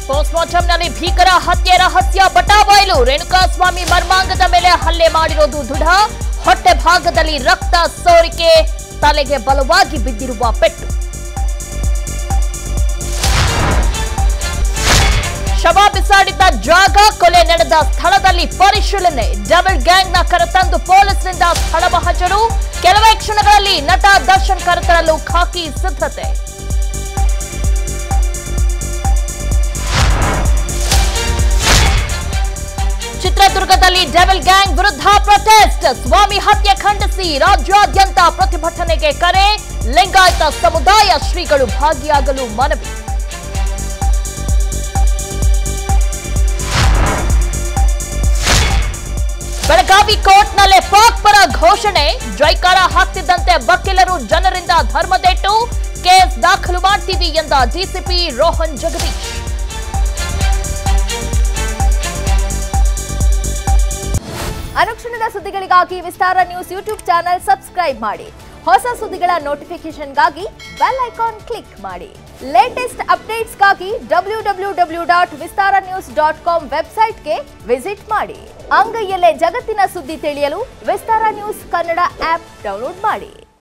ಪೋಸ್ಟ್ಮಾರ್ಟಂನಲ್ಲಿ ಭೀಕರ ಹತ್ಯೆ ರಹಸ್ಯ ಬಟಾಬಯಲು ರೇಣುಕಾಸ್ವಾಮಿ ಮರ್ಮಾಂಗದ ಮೇಲೆ ಹಲ್ಲೆ ಮಾಡಿರೋದು ದೃಢ ಹೊಟ್ಟೆ ಭಾಗದಲ್ಲಿ ರಕ್ತ ಸೋರಿಕೆ ತಲೆಗೆ ಬಲವಾಗಿ ಬಿದ್ದಿರುವ ಪೆಟ್ಟು ಶವ ಬಿಸಾಡಿದ್ದ ಜಾಗ ಕೊಲೆ ನಡೆದ ಸ್ಥಳದಲ್ಲಿ ಪರಿಶೀಲನೆ ಡಬಲ್ ಗ್ಯಾಂಗ್ನ ಕರೆತಂದು ಪೊಲೀಸರಿಂದ ಸ್ಥಳ ಮಹಜರು ಕೆಲವೇ ಕ್ಷಣಗಳಲ್ಲಿ ನಟ ದರ್ಶನ್ ಕರೆತರಲು ಖಾಕಿ ಸಿದ್ಧತೆ ಚಿತ್ರದುರ್ಗದಲ್ಲಿ ಡೆವಿಲ್ ಗ್ಯಾಂಗ್ ವಿರುದ್ಧ ಪ್ರೊಟೆಸ್ಟ್ ಸ್ವಾಮಿ ಹತ್ಯೆ ಖಂಡಿಸಿ ರಾಜ್ಯಾದ್ಯಂತ ಪ್ರತಿಭಟನೆಗೆ ಕರೆ ಲಿಂಗಾಯತ ಸಮುದಾಯ ಶ್ರೀಗಳು ಭಾಗಿಯಾಗಲು ಮನವಿ ಬೆಳಗಾವಿ ಕೋರ್ಟ್ನಲ್ಲೇ ಪಾಕ್ ಪರ ಘೋಷಣೆ ಜೈಕಾರ ಹಾಕ್ತಿದ್ದಂತೆ ವಕೀಲರು ಜನರಿಂದ ಧರ್ಮದೆಟ್ಟು ಕೇಸ್ ದಾಖಲು ಮಾಡ್ತೀವಿ ಎಂದ ಡಿಸಿಪಿ ರೋಹನ್ ಜಗದೀಶ್ ಅನುಕ್ಷಣದ ಸುದ್ದಿಗಳಿಗಾಗಿ Vistara news YouTube channel subscribe ಮಾಡಿ ಹೊಸ ಸುದ್ದಿಗಳ ನೋಟಿಫಿಕೇಶನ್ಗಾಗಿ ಬೆಲ್ ಐಕಾನ್ ಕ್ಲಿಕ್ ಮಾಡಿ ಲೇಟೆಸ್ಟ್ ಅಪ್ಡೇಟ್ಸ್ಗಾಗಿ W W W dot Vistara news dot com ವೆಬ್ಸೈಟ್ಗೆ ವಿಸಿಟ್ ಮಾಡಿ ಅಂಗೈಯಲ್ಲೇ ಜಗತ್ತಿನ ಸುದ್ದಿ ತಿಳಿಯಲು Vistara news Kannada app download ಮಾಡಿ